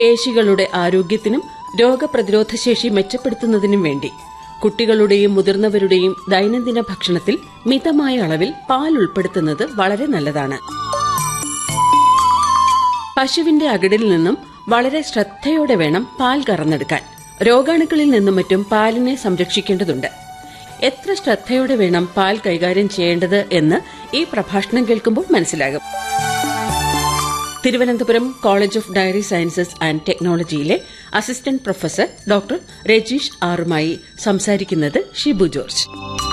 പേശികളുടെ ആരോഗ്യത്തിനും രോഗപ്രതിരോധശേഷി മെച്ചപ്പെടുത്തുന്നതിനും വേണ്ടി കുട്ടികളുടെയും മുതിർന്നവരുടെയും ദൈനംദിന ഭക്ഷണത്തിൽ മിതമായ അളവിൽ പാൽ ഉൾപ്പെടുത്തുന്നത് വളരെ നല്ലതാണ് പശുവിന്റെ അകിടിൽ നിന്നും വളരെ ശ്രദ്ധയോടെ വേണം പാൽ കറന്നെടുക്കാൻ രോഗാണുക്കളിൽ നിന്നും മറ്റും പാലിനെ സംരക്ഷിക്കേണ്ടതുണ്ട് എത്ര ശ്രദ്ധയോടെ വേണം പാൽ കൈകാര്യം ചെയ്യേണ്ടത് എന്ന് ഈ പ്രഭാഷണം കേൾക്കുമ്പോൾ മനസ്സിലാകും Thiruvananthapuram college of dairy sciences and ടെക്നോളജിയിലെ അസിസ്റ്റന്റ് പ്രൊഫസർ ഡോക്ടർ രജീഷ് ആറുമായി സംസാരിക്കുന്നത് ഷിബു ജോർജ്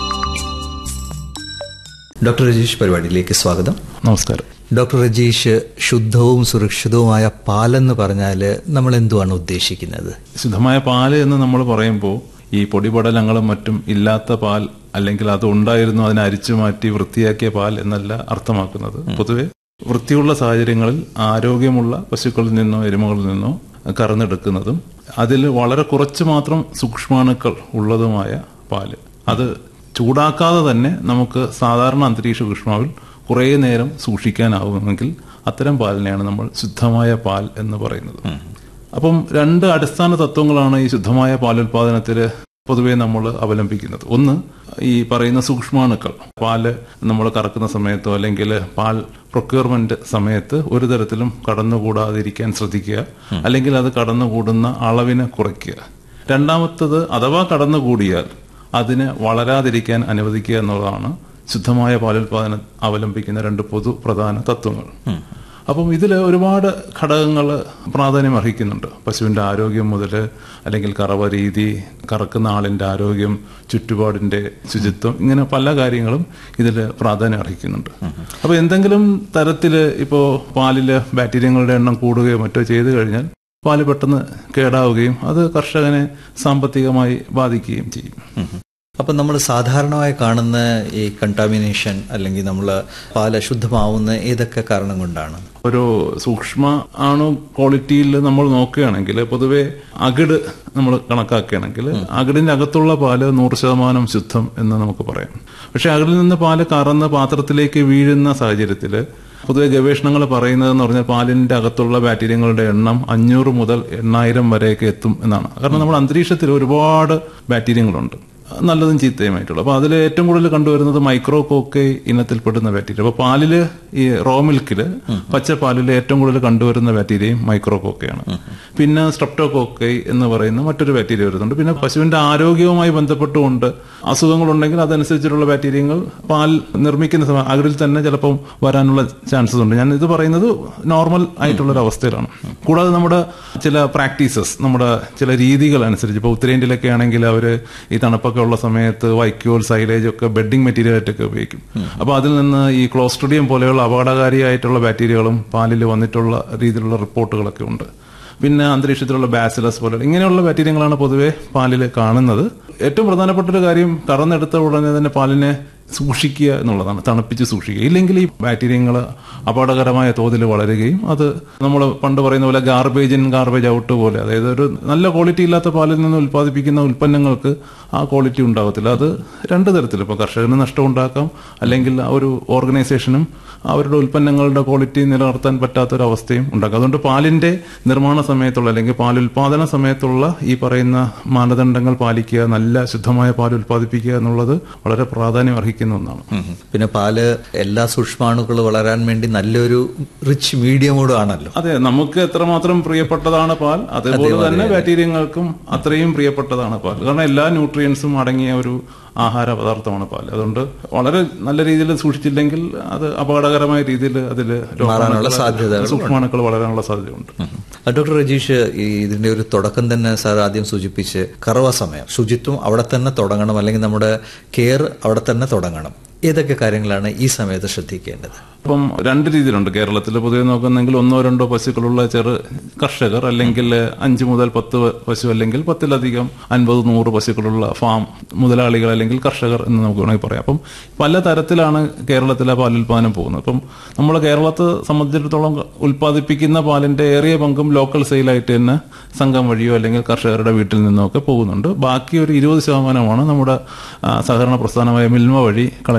ഡോക്ടർ രജീഷ് പരിപാടിയിലേക്ക് സ്വാഗതം നമസ്കാരം ഡോക്ടർ രജീഷ് ശുദ്ധവും സുരക്ഷിതവുമായ പാലെന്ന് പറഞ്ഞാൽ നമ്മൾ എന്തുവാണ് ഉദ്ദേശിക്കുന്നത് ശുദ്ധമായ പാല് എന്ന് നമ്മൾ പറയുമ്പോൾ ഈ പൊടിപടലങ്ങളും മറ്റും ഇല്ലാത്ത പാൽ അല്ലെങ്കിൽ അത് ഉണ്ടായിരുന്നു അതിനെ അരിച്ചു മാറ്റി വൃത്തിയാക്കിയ പാൽ എന്നല്ല അർത്ഥമാക്കുന്നത് പൊതുവെ വൃത്തിയുള്ള സാഹചര്യങ്ങളിൽ ആരോഗ്യമുള്ള പശുക്കളിൽ നിന്നോ എരുമകളിൽ നിന്നോ കറന്നെടുക്കുന്നതും അതിൽ വളരെ കുറച്ച് മാത്രം സൂക്ഷ്മാണുക്കൾ ഉള്ളതുമായ പാല് അത് ചൂടാക്കാതെ തന്നെ നമുക്ക് സാധാരണ അന്തരീക്ഷ ഊഷ്മാവിൽ കുറേ നേരം സൂക്ഷിക്കാനാവുമെങ്കിൽ അത്തരം പാലിനെയാണ് നമ്മൾ ശുദ്ധമായ പാൽ എന്ന് പറയുന്നത് അപ്പം രണ്ട് അടിസ്ഥാന തത്വങ്ങളാണ് ഈ ശുദ്ധമായ പാലുൽപാദനത്തിൽ പൊതുവേ നമ്മൾ അവലംബിക്കുന്നത് ഒന്ന് ഈ പറയുന്ന സൂക്ഷ്മാണുക്കൾ പാല് നമ്മൾ കറക്കുന്ന സമയത്തോ അല്ലെങ്കിൽ പാൽ പ്രൊക്യൂർമെന്റ് സമയത്ത് ഒരു തരത്തിലും കടന്നുകൂടാതിരിക്കാൻ ശ്രദ്ധിക്കുക അല്ലെങ്കിൽ അത് കടന്നുകൂടുന്ന അളവിനെ കുറയ്ക്കുക രണ്ടാമത്തത് അഥവാ കടന്നുകൂടിയാൽ അതിനെ വളരാതിരിക്കാൻ അനുവദിക്കുക എന്നുള്ളതാണ് ശുദ്ധമായ പാലുൽപാദനം അവലംബിക്കുന്ന രണ്ട് പൊതു പ്രധാന തത്വങ്ങൾ അപ്പം ഇതിൽ ഒരുപാട് ഘടകങ്ങൾ പ്രാധാന്യം അർഹിക്കുന്നുണ്ട് പശുവിന്റെ ആരോഗ്യം മുതൽ അല്ലെങ്കിൽ കറവ രീതി കറക്കുന്ന ആളിന്റെ ആരോഗ്യം ചുറ്റുപാടിന്റെ ശുചിത്വം ഇങ്ങനെ പല കാര്യങ്ങളും ഇതിൽ പ്രാധാന്യം അർഹിക്കുന്നുണ്ട് അപ്പൊ എന്തെങ്കിലും തരത്തിൽ ഇപ്പോൾ പാലില് ബാക്ടീരിയങ്ങളുടെ എണ്ണം കൂടുകയോ മറ്റോ ചെയ്തു കഴിഞ്ഞാൽ പാല് പെട്ടെന്ന് കേടാവുകയും അത് കർഷകനെ സാമ്പത്തികമായി ബാധിക്കുകയും ചെയ്യും അപ്പം നമ്മൾ സാധാരണമായി കാണുന്ന ഈ കണ്ടാമിനേഷൻ അല്ലെങ്കിൽ നമ്മൾ പാൽ അശുദ്ധമാവുന്ന ഏതൊക്കെ കാരണം കൊണ്ടാണ് ഒരു സൂക്ഷ്മ ആണു ക്വാളിറ്റിയിൽ നമ്മൾ നോക്കുകയാണെങ്കിൽ പൊതുവെ അകിട് നമ്മൾ കണക്കാക്കുകയാണെങ്കിൽ അകിടിന്റെ അകത്തുള്ള പാല് നൂറ് ശതമാനം ശുദ്ധം എന്ന് നമുക്ക് പറയാം പക്ഷെ അകിടിൽ നിന്ന് പാല് കറന്ന് പാത്രത്തിലേക്ക് വീഴുന്ന സാഹചര്യത്തിൽ പൊതുവെ ഗവേഷണങ്ങൾ പറയുന്നതെന്ന് പറഞ്ഞാൽ പാലിന്റെ അകത്തുള്ള ബാക്ടീരിയങ്ങളുടെ എണ്ണം അഞ്ഞൂറ് മുതൽ എണ്ണായിരം വരെയൊക്കെ എത്തും എന്നാണ് കാരണം നമ്മുടെ അന്തരീക്ഷത്തിൽ ഒരുപാട് ബാക്ടീരിയങ്ങളുണ്ട് നല്ലതും ചീത്തയുമായിട്ടുള്ള അപ്പൊ അതിൽ ഏറ്റവും കൂടുതൽ കണ്ടുവരുന്നത് മൈക്രോ കോക്കെ ഇനത്തിൽപ്പെടുന്ന ബാക്ടീരിയ അപ്പൊ പാലില് ഈ റോ മിൽക്കില് പച്ചപ്പാലില് ഏറ്റവും കൂടുതൽ കണ്ടുവരുന്ന ബാക്ടീരിയയും മൈക്രോ കോക്കയാണ് പിന്നെ സ്ട്രെപ്റ്റോകോക്കൈ എന്ന് പറയുന്ന മറ്റൊരു ബാക്ടീരിയ വരുന്നുണ്ട് പിന്നെ പശുവിന്റെ ആരോഗ്യവുമായി ബന്ധപ്പെട്ടുകൊണ്ട് അസുഖങ്ങളുണ്ടെങ്കിൽ അതനുസരിച്ചിട്ടുള്ള ബാക്ടീരിയങ്ങൾ പാൽ നിർമ്മിക്കുന്ന സമയം അകിടിൽ തന്നെ ചിലപ്പം വരാനുള്ള ചാൻസസ് ഉണ്ട് ഞാൻ ഇത് പറയുന്നത് നോർമൽ ആയിട്ടുള്ള ഒരു അവസ്ഥയിലാണ് കൂടാതെ നമ്മുടെ ചില പ്രാക്ടീസസ് നമ്മുടെ ചില രീതികൾ അനുസരിച്ച് ഇപ്പോൾ ഉത്തരേന്ത്യയിലൊക്കെ ആണെങ്കിൽ അവർ ഈ തണുപ്പൊക്കെ ഉള്ള സമയത്ത് വൈക്കോൽ സൈലേജ് ഒക്കെ ബെഡിങ് മെറ്റീരിയൽ ആയിട്ടൊക്കെ ഉപയോഗിക്കും അപ്പോൾ അതിൽ നിന്ന് ഈ ക്ലോസ്ട്രിഡിയം പോലെയുള്ള അപകടകാരിയായിട്ടുള്ള ബാക്ടീരിയകളും പാലിൽ വന്നിട്ടുള്ള രീതിയിലുള്ള റിപ്പോർട്ടുകളൊക്കെ ഉണ്ട് പിന്നെ അന്തരീക്ഷത്തിലുള്ള ബാസിലസ് പോലെ ഇങ്ങനെയുള്ള ബാക്ടീരിയങ്ങളാണ് പൊതുവെ പാലിൽ കാണുന്നത് ഏറ്റവും പ്രധാനപ്പെട്ട ഒരു കാര്യം കറന്നെടുത്ത ഉടനെ തന്നെ പാലിനെ സൂക്ഷിക്കുക എന്നുള്ളതാണ് തണുപ്പിച്ച് സൂക്ഷിക്കുക ഇല്ലെങ്കിൽ ഈ ബാക്ടീരിയങ്ങൾ അപകടകരമായ തോതിൽ വളരുകയും അത് നമ്മൾ പണ്ട് പറയുന്ന പോലെ ഗാർബേജ് ഇൻ ഗാർബേജ് ഔട്ട് പോലെ അതായത് ഒരു നല്ല ക്വാളിറ്റി ഇല്ലാത്ത പാലിൽ നിന്ന് ഉൽപ്പാദിപ്പിക്കുന്ന ഉൽപ്പന്നങ്ങൾക്ക് ആ ക്വാളിറ്റി ഉണ്ടാകത്തില്ല അത് രണ്ട് തരത്തിൽ ഇപ്പോൾ കർഷകന് നഷ്ടം ഉണ്ടാക്കാം അല്ലെങ്കിൽ ആ ഒരു ഓർഗനൈസേഷനും അവരുടെ ഉൽപ്പന്നങ്ങളുടെ ക്വാളിറ്റി നിലനിർത്താൻ പറ്റാത്തൊരവസ്ഥയും ഉണ്ടാക്കാം അതുകൊണ്ട് പാലിന്റെ നിർമ്മാണ സമയത്തുള്ള അല്ലെങ്കിൽ പാലുൽപാദന സമയത്തുള്ള ഈ പറയുന്ന മാനദണ്ഡങ്ങൾ പാലിക്കുക നല്ല ശുദ്ധമായ പാൽ ഉൽപ്പാദിപ്പിക്കുക എന്നുള്ളത് വളരെ പ്രാധാന്യം അർഹിക്കുന്ന ഒന്നാണ് പിന്നെ പാല് എല്ലാ സൂക്ഷ്മാണുക്കൾ വളരാൻ വേണ്ടി നല്ലൊരു റിച്ച് മീഡിയമോടും ആണല്ലോ അതെ നമുക്ക് എത്രമാത്രം പ്രിയപ്പെട്ടതാണ് പാൽ അതേപോലെ തന്നെ ബാക്ടീരിയങ്ങൾക്കും അത്രയും പ്രിയപ്പെട്ടതാണ് പാൽ കാരണം എല്ലാ ന്യൂട്രിയൻസും അടങ്ങിയ ഒരു ആഹാര പദാർത്ഥമാണ് പാൽ അതുകൊണ്ട് വളരെ നല്ല രീതിയിൽ സൂക്ഷിച്ചില്ലെങ്കിൽ അത് അപകടകരമായ രീതിയിൽ അതിൽ മാറാനുള്ള സാധ്യതകൾ സൂക്ഷ്മാണുക്കൾ വളരാനുള്ള സാധ്യതയുണ്ട് ആ, ഡോക്ടർ രജീഷ് ഈ ഇതിന്റെ ഒരു തുടക്കം തന്നെ സാർ ആദ്യം സൂചിപ്പിച്ച് കറവ സമയം ശുചിത്വം അവിടെ തന്നെ തുടങ്ങണം അല്ലെങ്കിൽ നമ്മുടെ കെയർ അവിടെ തന്നെ തുടങ്ങണം ഏതൊക്കെ കാര്യങ്ങളാണ് ഈ സമയത്ത് ശ്രദ്ധിക്കേണ്ടത് ഇപ്പം രണ്ട് രീതിയിലുണ്ട് കേരളത്തിൽ പൊതുവെ നോക്കുന്നെങ്കിൽ ഒന്നോ രണ്ടോ പശുക്കളുള്ള ചെറു കർഷകർ അല്ലെങ്കിൽ അഞ്ച് മുതൽ പത്ത് പശു അല്ലെങ്കിൽ പത്തിലധികം അൻപത് നൂറ് പശുക്കളുള്ള ഫാം മുതലാളികൾ അല്ലെങ്കിൽ കർഷകർ എന്ന് നമുക്ക് വേണമെങ്കിൽ പറയാം അപ്പം പല തരത്തിലാണ് കേരളത്തിലെ പാലുൽപാദനം പോകുന്നത് അപ്പം നമ്മൾ കേരളത്തെ സംബന്ധിച്ചിടത്തോളം ഉൽപ്പാദിപ്പിക്കുന്ന പാലിന്റെ ഏറിയ പങ്കും ലോക്കൽ സെയിലായിട്ട് തന്നെ സംഘം വഴിയോ അല്ലെങ്കിൽ കർഷകരുടെ വീട്ടിൽ നിന്നോ ഒക്കെ പോകുന്നുണ്ട് ബാക്കി ഒരു ഇരുപത് ശതമാനമാണ് നമ്മുടെ ആ, സഹകരണ പ്രസ്ഥാനമായ മിൽമ വഴി കളക്ട്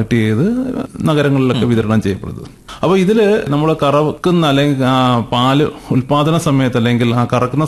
കട്ട് ചെയ്ത് നഗരങ്ങളിലൊക്കെ വിതരണം ചെയ്യപ്പെടുന്നത് അപ്പോൾ ഇതില് നമ്മൾ കറക്കുന്ന അല്ലെങ്കിൽ ആ പാല് ഉൽപാദന സമയത്ത് അല്ലെങ്കിൽ ആ കറക്കുന്ന